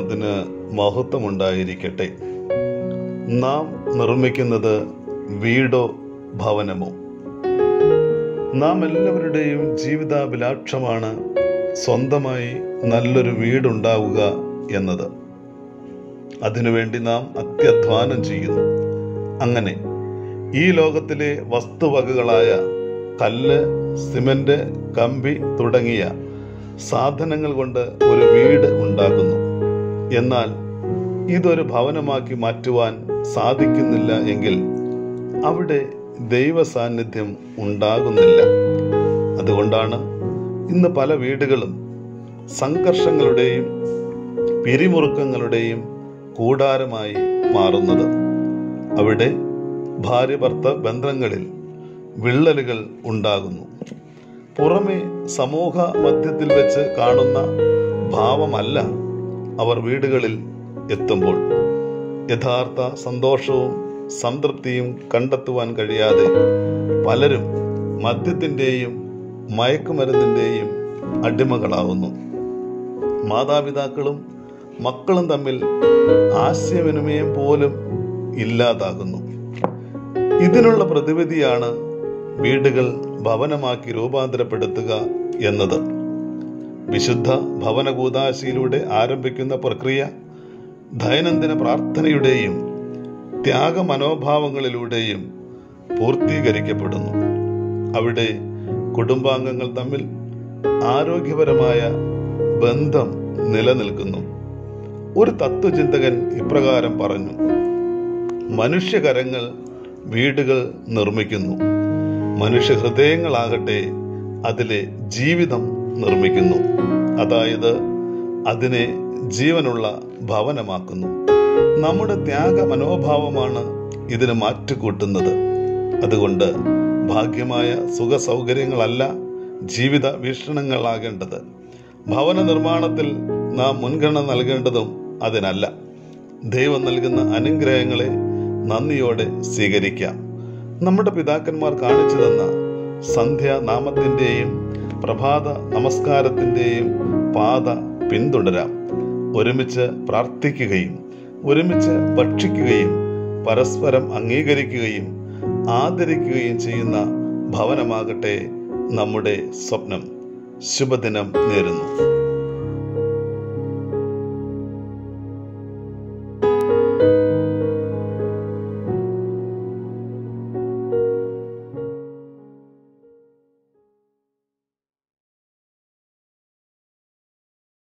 നാമത്തിന് മഹത്വമുണ്ടായിരിക്കട്ടെ നാം നിർമ്മിക്കുന്നത് വീടോ ഭവനമോ നാം എല്ലാവരുടെയും ജീവിതാഭിലാഷമാണ് സ്വന്തമായി നല്ലൊരു വീടുണ്ടാവുക എന്നത് അതിനുവേണ്ടി നാം അത്യധ്വാനം ചെയ്യുന്നു അങ്ങനെ ഈ ലോകത്തിലെ വസ്തുവകകളായ കല്ല് സിമന്റ് കമ്പി തുടങ്ങിയ സാധനങ്ങൾ കൊണ്ട് ഒരു വീട് ഉണ്ടാക്കുന്നു എന്നാൽ ഇതൊരു ഭവനമാക്കി മാറ്റുവാൻ സാധിക്കുന്നില്ല എങ്കിൽ അവിടെ ദൈവ സാന്നിധ്യം ഉണ്ടാകുന്നില്ല അതുകൊണ്ടാണ് ഇന്ന് പല വീടുകളും സംഘർഷങ്ങളുടെയും പിരിമുറുക്കങ്ങളുടെയും കൂടാരമായി മാറുന്നത് അവിടെ ഭാര്യ ഭർത്ത ബന്ധങ്ങളിൽ വിള്ളലുകൾ ഉണ്ടാകുന്നു പുറമെ സമൂഹ മധ്യത്തിൽ വെച്ച് കാണുന്ന ഭാവമല്ല അവർ വീടുകളിൽ എത്തുമ്പോൾ യഥാർത്ഥ സന്തോഷവും സംതൃപ്തിയും കണ്ടെത്തുവാൻ കഴിയാതെ പലരും മദ്യത്തിൻ്റെയും മയക്കുമരുന്നിൻ്റെയും അടിമകളാവുന്നു മാതാപിതാക്കളും മക്കളും തമ്മിൽ ആശയവിനിമയം പോലും ഇല്ലാതാകുന്നു ഇതിനുള്ള പ്രതിവിധിയാണ് വീടുകൾ ഭവനമാക്കി രൂപാന്തരപ്പെടുത്തുക എന്നത് വിശുദ്ധ ഭവനകൂതാശയിലൂടെ ആരംഭിക്കുന്ന പ്രക്രിയ ദൈനംദിന പ്രാർത്ഥനയുടെയും ത്യാഗമനോഭാവങ്ങളിലൂടെയും പൂർത്തീകരിക്കപ്പെടുന്നു അവിടെ കുടുംബാംഗങ്ങൾ തമ്മിൽ ആരോഗ്യപരമായ ബന്ധം നിലനിൽക്കുന്നു ഒരു തത്വചിന്തകൻ ഇപ്രകാരം പറഞ്ഞു മനുഷ്യകരങ്ങൾ വീടുകൾ നിർമ്മിക്കുന്നു മനുഷ്യ ഹൃദയങ്ങളാകട്ടെ അതിലെ ജീവിതം നിർമ്മിക്കുന്നു അതായത് അതിനെ ജീവനുള്ള ഭവനമാക്കുന്നു നമ്മുടെ ത്യാഗ മനോഭാവമാണ് ഇതിന് മാറ്റുകൂട്ടുന്നത് അതുകൊണ്ട് ഭാഗ്യമായ സുഖ സൗകര്യങ്ങളല്ല ജീവിത വീക്ഷണങ്ങളാകേണ്ടത് ഭവന നിർമ്മാണത്തിൽ നാം മുൻഗണന നൽകേണ്ടതും അതിനല്ല ദൈവം നൽകുന്ന അനുഗ്രഹങ്ങളെ നന്ദിയോടെ സ്വീകരിക്കാം നമ്മുടെ പിതാക്കന്മാർ കാണിച്ചു തന്ന സന്ധ്യാനാമത്തിൻ്റെയും പ്രഭാത നമസ്കാരത്തിൻ്റെയും പാത പിന്തുടരാം ഒരുമിച്ച് പ്രാർത്ഥിക്കുകയും ഒരുമിച്ച് ഭക്ഷിക്കുകയും പരസ്പരം അംഗീകരിക്കുകയും ആദരിക്കുകയും ചെയ്യുന്ന ഭവനമാകട്ടെ നമ്മുടെ സ്വപ്നം ശുഭദിനം നേരുന്നു